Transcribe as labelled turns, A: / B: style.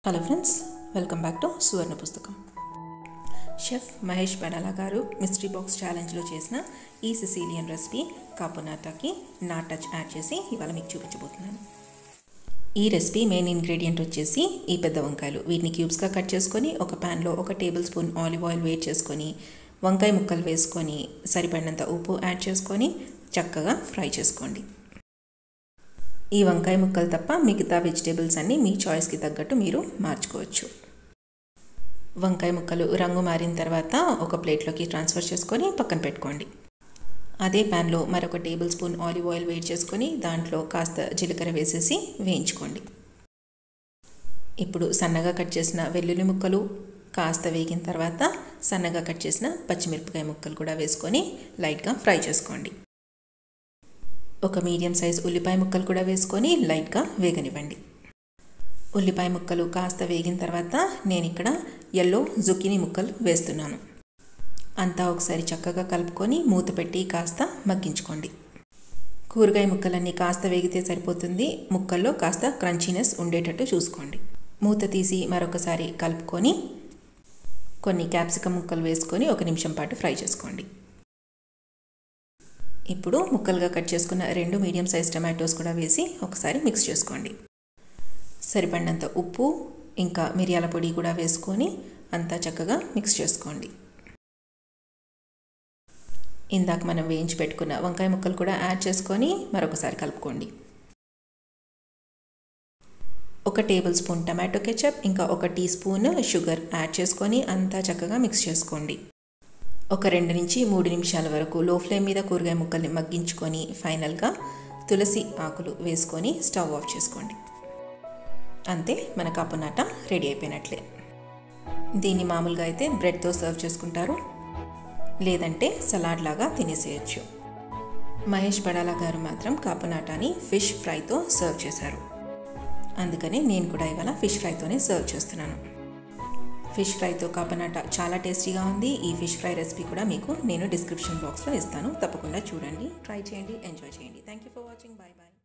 A: hello friends welcome back to Suvarna Pustakam chef Mahesh బెడాలా గారు mystery box ఛాలెంజ్లో చేసిన ఈ సిసీలియన్ రెసిపీ కాపునాటాకి నా టచ్ యాడ్ చేసి ఇవాళ మీకు చూపించబోతున్నాను ఈ రెసిపీ మెయిన్ ఇంగ్రీడియంట్ వచ్చేసి ఈ పెద్ద వంకాయలు వీటిని క్యూబ్స్గా కట్ చేసుకొని ఒక ప్యాన్లో ఒక టేబుల్ స్పూన్ ఆలివ్ ఆయిల్ వేట్ చేసుకొని వంకాయ ముక్కలు వేసుకొని సరిపడినంత ఉప్పు యాడ్ చేసుకొని చక్కగా ఫ్రై చేసుకోండి ఈ వంకాయ ముక్కలు తప్ప మిగతా వెజిటేబుల్స్ అన్నీ మీ చాయిస్కి తగ్గట్టు మీరు మార్చుకోవచ్చు వంకాయ ముక్కలు రంగు మారిన తర్వాత ఒక ప్లేట్లోకి ట్రాన్స్ఫర్ చేసుకొని పక్కన పెట్టుకోండి అదే ప్యాన్లో మరొక టేబుల్ స్పూన్ ఆలివ్ ఆయిల్ వేడి చేసుకొని దాంట్లో కాస్త జీలకర్ర వేసేసి వేయించుకోండి ఇప్పుడు సన్నగా కట్ చేసిన వెల్లుల్లి ముక్కలు కాస్త వేగిన తర్వాత సన్నగా కట్ చేసిన పచ్చిమిరపకాయ ముక్కలు కూడా వేసుకొని లైట్గా ఫ్రై చేసుకోండి ఒక మీడియం సైజ్ ఉల్లిపాయ ముక్కలు కూడా వేసుకొని లైట్గా వేగనివ్వండి ఉల్లిపాయ ముక్కలు కాస్త వేగిన తర్వాత నేను ఇక్కడ ఎల్లో జుకినీ ముక్కలు వేస్తున్నాను అంతా ఒకసారి చక్కగా కలుపుకొని మూత పెట్టి కాస్త మగ్గించుకోండి కూరగాయ ముక్కలన్నీ కాస్త వేగితే సరిపోతుంది ముక్కల్లో కాస్త క్రంచీనెస్ ఉండేటట్టు చూసుకోండి మూత తీసి మరొకసారి కలుపుకొని కొన్ని క్యాప్సికమ్ ముక్కలు వేసుకొని ఒక నిమిషం పాటు ఫ్రై చేసుకోండి ఇప్పుడు ముక్కలుగా కట్ చేసుకున్న రెండు మీడియం సైజ్ టమాటోస్ కూడా వేసి ఒకసారి మిక్స్ చేసుకోండి సరిపడినంత ఉప్పు ఇంకా మిరియాల పొడి కూడా వేసుకొని అంతా చక్కగా మిక్స్ చేసుకోండి ఇందాక మనం వేయించి పెట్టుకున్న వంకాయ ముక్కలు కూడా యాడ్ చేసుకొని మరొకసారి కలుపుకోండి ఒక టేబుల్ స్పూన్ టమాటో కెచప్ ఇంకా ఒక టీ స్పూన్ షుగర్ యాడ్ చేసుకొని అంతా చక్కగా మిక్స్ చేసుకోండి ఒక రెండు నుంచి మూడు నిమిషాల వరకు లో ఫ్లేమ్ మీద కూరగాయ ముక్కల్ని మగ్గించుకొని ఫైనల్గా తులసి ఆకులు వేసుకొని స్టవ్ ఆఫ్ చేసుకోండి అంతే మన కాపునాట రెడీ అయిపోయినట్లే దీన్ని మామూలుగా అయితే బ్రెడ్తో సర్వ్ చేసుకుంటారు లేదంటే సలాడ్ లాగా తినేసేయచ్చు మహేష్ బడాలా గారు మాత్రం కాపునాటాని ఫిష్ ఫ్రైతో సర్వ్ చేశారు అందుకని నేను కూడా ఇవాళ ఫిష్ ఫ్రైతోనే సర్వ్ చేస్తున్నాను ఫిష్ ఫ్రైతో కాపనాట చాలా టేస్టీగా ఉంది ఈ ఫిష్ ఫ్రై రెసిపీ కూడా మీకు నేను డిస్క్రిప్షన్ బాక్స్లో ఇస్తాను తప్పకుండా చూడండి ట్రై చేయండి ఎంజాయ్ చేయండి thank you for watching bye bye